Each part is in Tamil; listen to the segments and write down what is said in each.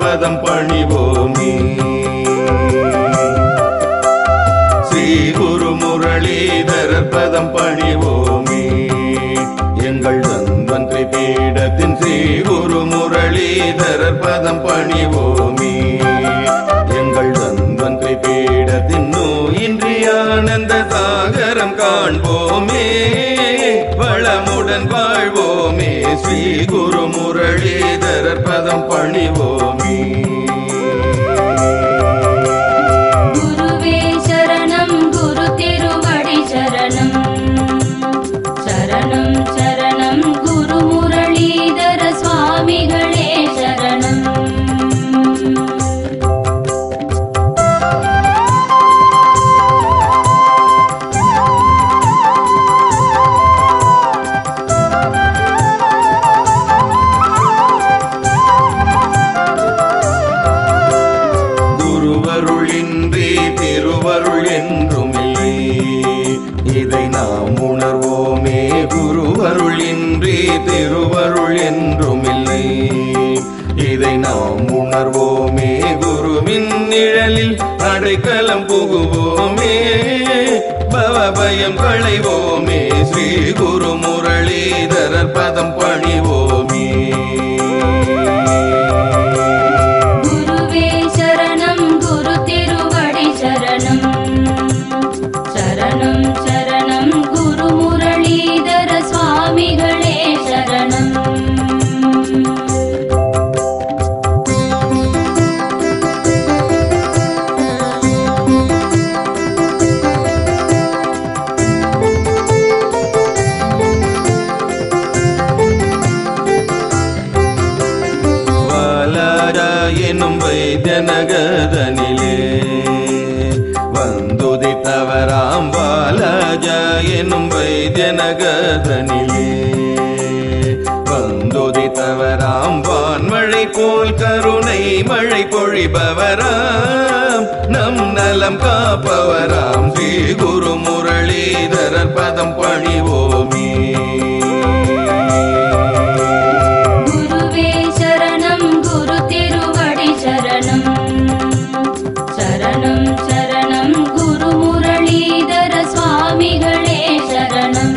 பதம் பணிவோமே ஸ்ரீ குரு முரளிதரர் பதம் பணிவோமே எங்கள் தன்வந்திரி பீடத்தின் ஸ்ரீ குரு முரளிதரர் பதம் பணிவோமே எங்கள் தன்வந்திரி பீடத்தின் நோயின்றி ஆனந்த சாகரம் காண்போமே வளமுடன் வாழ்வோமே ஸ்ரீ குரு முரளிதரர் பதம் பணிவோமே குருவே சரணம் குரு திருவடி சரணம் சரணம் சரணம் குரு முரளீதர சுவாமிகளே சரணம் குருவருளின்றி திருவருள் என்றும் இல்லை இதை நாம் உணர்வோமே குருவருளின்றி திருவருள் என்றும் இல்லை இதை நாம் உணர்வோமே குருவின் நிழலில் அடைக்கலம் புகுவோமே பவபயம் களைவோமே ஸ்ரீ குரு முரளிதரர் பதம் பணிவோமே குருவே சரணம் குரு திருவடி சரணம் சரணம் சரணம் குரு முரளீதர சுவாமிகளே சரணம் வாலாரா எனும் வைத்தியநகதனிலே வந்துதி தவறாம் வாலாஜா எனும் வைத்தியநகதனிலே வந்துதி தவறாம் வான்மழை போல் கருணை மழை பொழிபவராம் நம் நலம் காப்பவராம் ஸ்ரீ குரு முரளிதரர் பதம் பணிவோமே குருவே சரணம் குரு திருவடி சரணம் சரணம் சரணம் குரு முரளீதர சுவாமிகளே சரணம்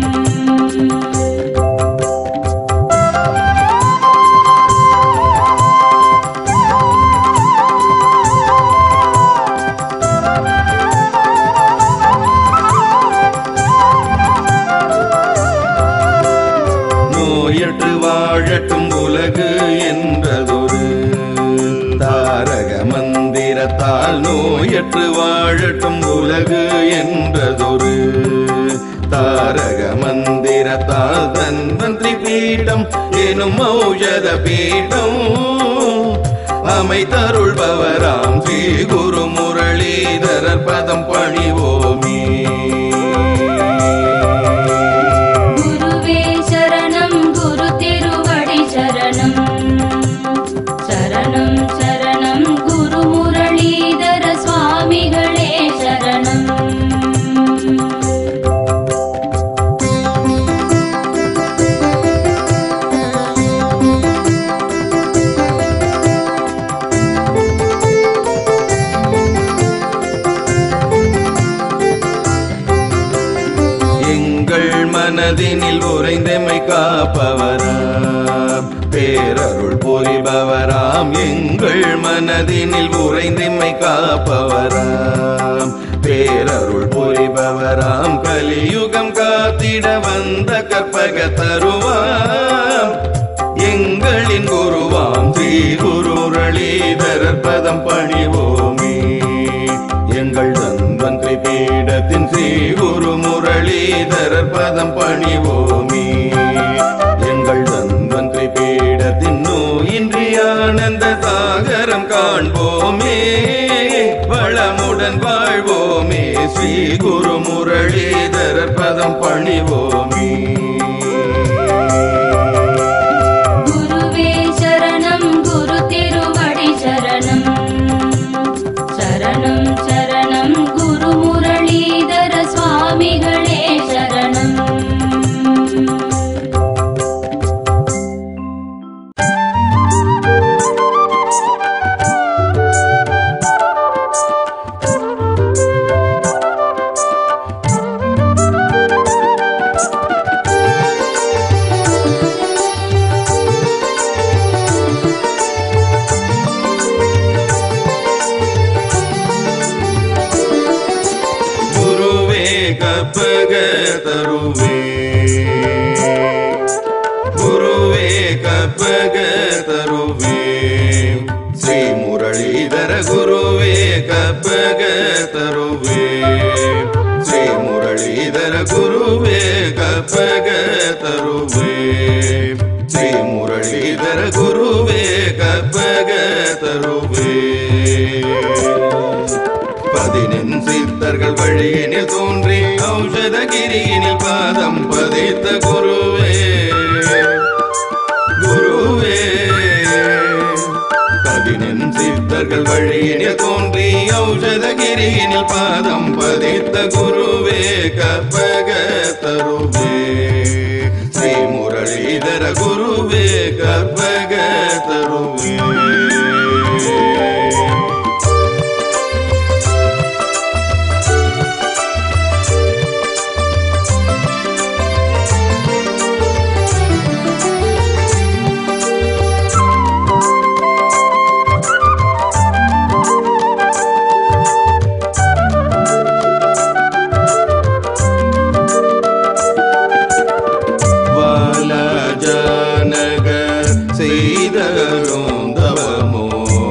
நோயற்று வாழட்டும் உலகு என்றதொரு தாரக மந்திரத்தால் நோயற்று வாழட்டும் உலகு என்றதொரு தாரக மந்திரத்தால் தன்வந்திரி பீடம் எனும் ஔஷத பீடம் அமைத்தருள்பவராம் ஸ்ரீ குரு முரளிதரர் பதம் பணிவோமே குருவே சரணம் குரு திருவடி சரணம் சரணம் சரணம் குரு முரளீதர சுவாமிகளே சரணம் எங்கள் மனதினில் உறைந்தமை காப்பவராம் பேரருள் புரிபவராம் எங்கள் மனதினில் உறைந்தமை காப்பவராம் பேரருள் புரிபவராம் கலியுகம் காத்திட வந்த கற்பக தருவாம் எங்களின் குருவாம் ஸ்ரீ குருரளீதரர் பதம் பணிவோமே எங்கள் தன்வந்திரி பீடத்தின் ஸ்ரீ குரு முரளிதரர் பதம் பணிவோமே எங்கள் தன்வந்திரி பீடத்தின் நோயின்றி ஆனந்த சாகரம் காண்போமே வளமுடன் வாழ்வோமே ஸ்ரீ குரு முரளிதரர் பதம் பணிவோமே குருவே சரணம் குரு திருவடி சரணம் சரணம் சரணம் குரு முரளீதர சுவாமிகளே சரணம் Thank குருவே கற்பக தருவே ஸ்ரீ முரளிதர குருவே கற்பக தருவே ஸ்ரீ முரளிதர குருவே கற்பக தருவே பதினெண் சித்தர்கள் வழியினில் தோன்றி ஔஷதகிரியினில் பாதம் பதித்த குருவே குருவே பதினெண் சித்தர்கள் வழியினில் தோன்றி ஔஷதகிரியினில் பாதம் பதித்த குருவே கற்பக தருவே ஸ்ரீ முரளிதர குருவே கற்பக தருவே வாலாஜானக செய்தரும் தவமோ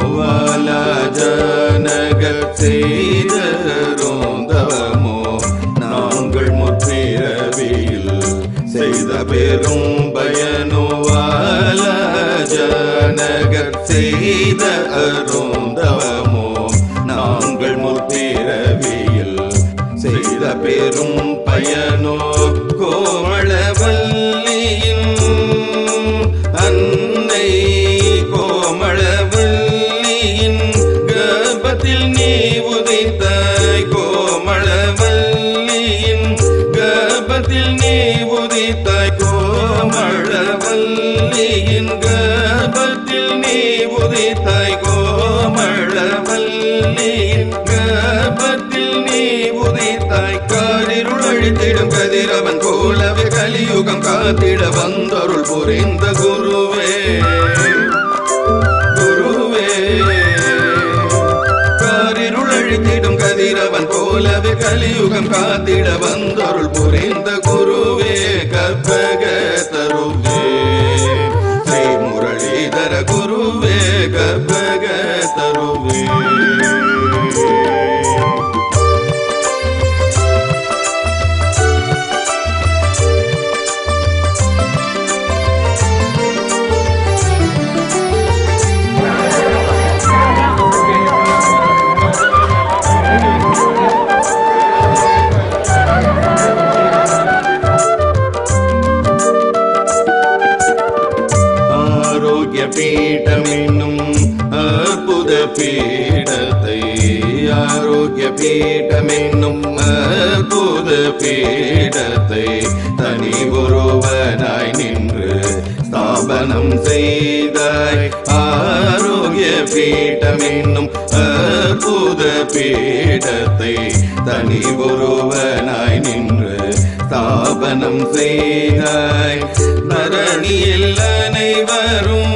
வாலாஜானக செய்தரும் தவமோ நாங்கள் முற்றிரவியில் செய்த பெரும் பயனோ வாலாஜானக செய்த அருந்தவமோ நாங்கள் முற்றிரவியில் செய்த பெரும் பயனோ கோமளவல்லியின் அன்னை கோமளவல்லியின் கர்ப்பத்தில் நீ உதைத்தாய் கோமளவல்லியின் கர்ப்பத்தில் நீ உதைத்தாய் கோமளவல்லியின் கர்ப்பத்தில் நீ உதைத்தாய் கோமளவல்லியின் கர்ப்பத்தில் நீ உதைத்தாய் காரிருள் அழித்திடும் கதிரவன் போலவே கலியுகம் காத்திட வந்தருள் புரிந்த குருவே குருவே காரிருள் அழித்திடும் கதிரவன் போலவே கலியுகம் காத்திட வந்தருள் புரிந்த குருவே கற்பக தருவே ஸ்ரீ முரளிதர குருவே கற்பக தருவே ஆரோக்கிய பீഠமென்னும் அற்புத பீடத்தை ஆரோக்கிய பீഠமென்னும் அற்புத பீடத்தை தனி ஒருவனாய் நின்று ஸ்தாபனம் செய்தாய் ஆரோக்கிய பீഠமென்னும் அற்புத பீடத்தை தனி ஒருவனாய் நின்று ஸ்தாபனம் செய்தாய் தரணியில் அனைவரும்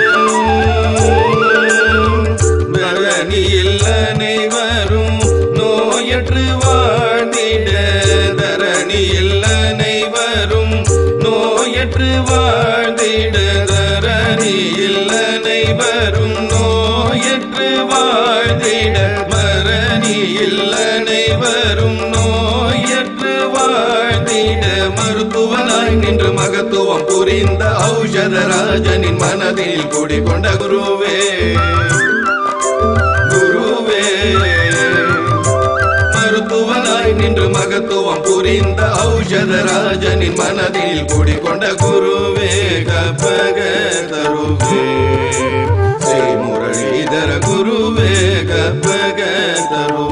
தரணியில் அனைவரும் நோயற்று வாழ்ந்திட தரணியில் அனைவரும் நோயற்று வாழ்ந்திட தரணியில் அனைவரும் நோயற்று வாழ்ந்திட மரணியில் அனைவரும் நோயற்று வாழ்ந்திட மருத்துவனாய் நின்று மகத்துவம் புரிந்த ஔஷதராஜனின் மனதில் குடிகொண்ட குருவே குருவே மருத்துவனாய் நின்று மகத்துவம் புரிந்த ஔஷதராஜனின் மனதில் குடிகொண்ட குருவே கற்பக தருவே ஸ்ரீ முரளிதர குருவே கற்பக தருவே